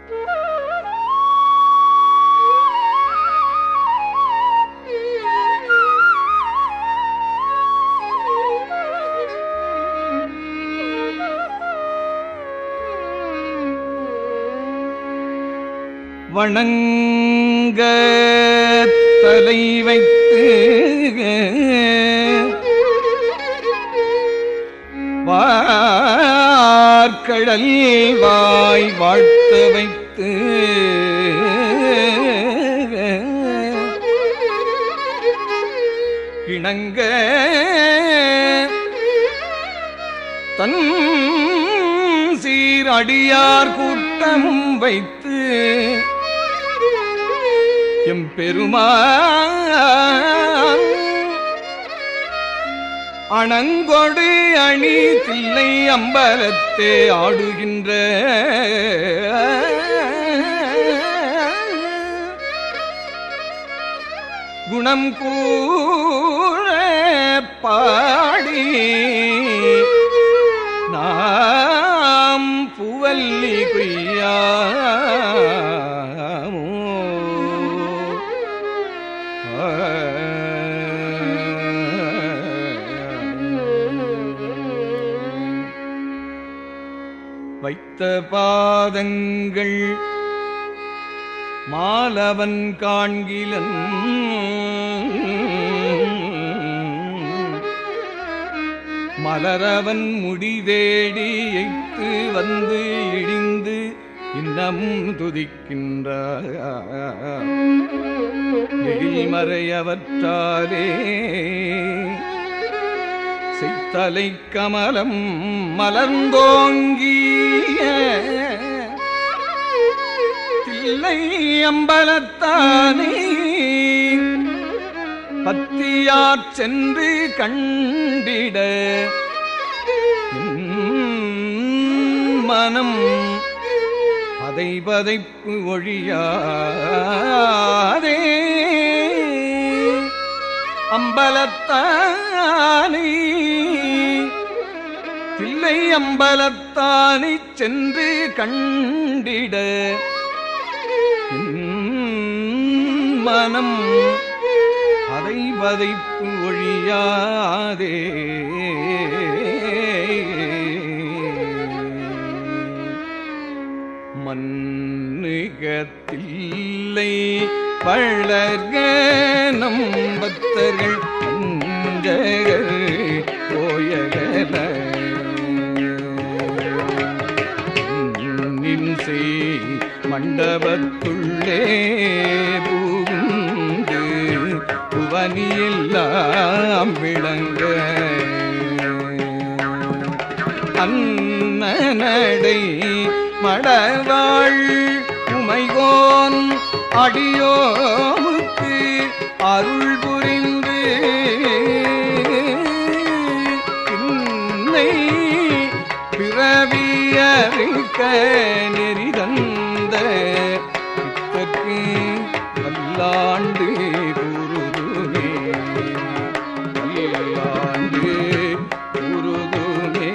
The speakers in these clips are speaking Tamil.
வணங்க தலை வைத்து வார்கடல் வாய் வாழ்த்த வைத்து இணங்க தன் சீர் அடியார் கூட்டம் வைத்து எம்பெருமா அணங்கொடு அணி தில்லை அம்பலத்தே ஆடுகின்ற குணம் கூற பாடி நாம் புவல்லி கொய்யாமோ வைத்த பாதங்கள் மாலவன் காண்கிலன் மலரவன் முடிதேடி எய்த்து வந்து இடிந்து இன்னமும் துதிக்கின்றார் எழில்மறையவற்றாலே செய்தலை கமலம் மலர்ந்தோங்கிய தில்லை அம்பலத்தானே பத்தியாற் சென்று கண்டிட என் மனம் அதை பதைப்பு ஒழியாதே அம்பலத்தானே தில்லை அம்பலத்தானை சென்று கண்டிட என் மனம் அதை வதைப்பு ஒழியாதே மண்ணுகத்தில்லை பழகனம் பக்தர்கள் அஞ்சகர் போயகல நின்சை மண்டபத்துள்ளே புகுந்து புவனியெல்லாம் விளங்க அன்னடை மடவாள் உமைகோன் அடியோமுக்கு அருள் புரிந்து இன்னை பிறவியறிக்க நெறிதந்த இத்தற்கு வல்லாண்டு குருதுமே வல்லாண்டு குருதுமே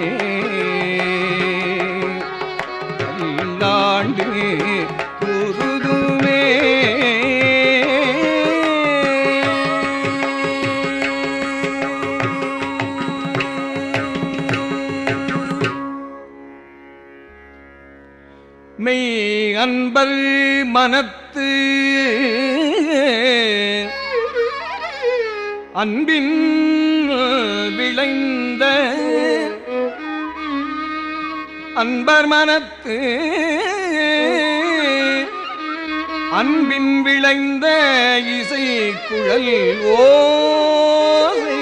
வல்லாண்டு குருதுமே மெய் அன்பர் மனத்து அன்பின் விளைந்த அன்பர் மனத்து அன்பின் விளைந்த இசை குழல் ஓசை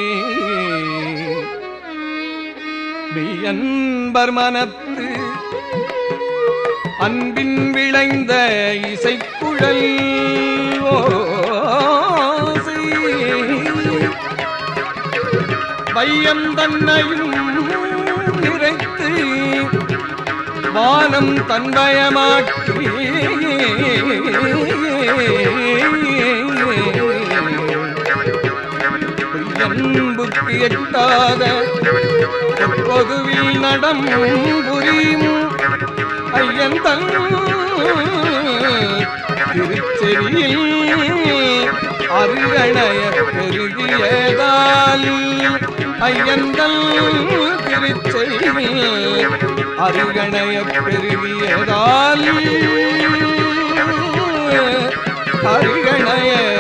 மெய்யன்பர் மனத்து அன்பின் விளைந்த இசைக்குழல் ஓசை வையம் தன்னையும் நிறைத்து வானம் தன்வயமாக்கி புத்தி எட்டாத பொதுவில் நடம் புரியும் ஐயன் தன் அருகணைய பெருகியதால் ஐயந்தல் திருச்செய்தில் அருகணைய பெருகியதால் அருகணைய